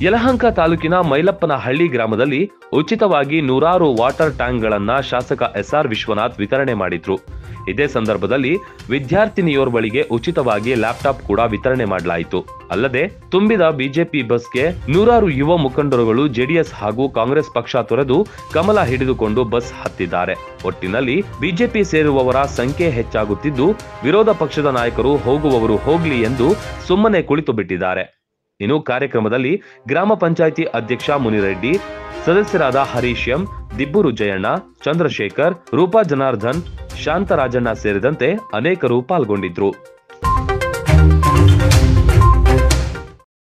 ಯಲಹಂಕ ತಾಲೂಕಿನ ಮೈಲಪ್ಪನಹಳ್ಳಿ ಗ್ರಾಮದಲ್ಲಿ ಉಚಿತವಾಗಿ ನೂರಾರು ವಾಟರ್ ಟ್ಯಾಂಕ್ಗಳನ್ನ ಶಾಸಕ ಎಸ್ಆರ್ ವಿಶ್ವನಾಥ್ ವಿತರಣೆ ಮಾಡಿದ್ರು ಇದೇ ಸಂದರ್ಭದಲ್ಲಿ ವಿದ್ಯಾರ್ಥಿನಿಯೋರ್ವಳಿಗೆ ಉಚಿತವಾಗಿ ಲ್ಯಾಪ್ಟಾಪ್ ಕೂಡ ವಿತರಣೆ ಮಾಡಲಾಯಿತು ಅಲ್ಲದೆ ತುಂಬಿದ ಬಿಜೆಪಿ ಬಸ್ಗೆ ನೂರಾರು ಯುವ ಮುಖಂಡರುಗಳು ಜೆಡಿಎಸ್ ಹಾಗೂ ಕಾಂಗ್ರೆಸ್ ಪಕ್ಷ ತೊರೆದು ಕಮಲ ಹಿಡಿದುಕೊಂಡು ಬಸ್ ಹತ್ತಿದ್ದಾರೆ ಒಟ್ಟಿನಲ್ಲಿ ಬಿಜೆಪಿ ಸೇರುವವರ ಸಂಖ್ಯೆ ಹೆಚ್ಚಾಗುತ್ತಿದ್ದು ವಿರೋಧ ಪಕ್ಷದ ನಾಯಕರು ಹೋಗುವವರು ಹೋಗ್ಲಿ ಎಂದು ಸುಮ್ಮನೆ ಕುಳಿತು ಬಿಟ್ಟಿದ್ದಾರೆ ಇನ್ನು ಕಾರ್ಯಕ್ರಮದಲ್ಲಿ ಗ್ರಾಮ ಪಂಚಾಯಿತಿ ಅಧ್ಯಕ್ಷ ಮುನಿರೆಡ್ಡಿ ಸದಸ್ಯರಾದ ಹರೀಶ್ ಎಂ ದಿಬ್ಬೂರು ಜಯಣ್ಣ ಚಂದ್ರಶೇಖರ್ ರೂಪಾ ಜನಾರ್ದನ್ ಶಾಂತರಾಜಣ್ಣ ಸೇರಿದಂತೆ ಅನೇಕರು ಪಾಲ್ಗೊಂಡಿದ್ರು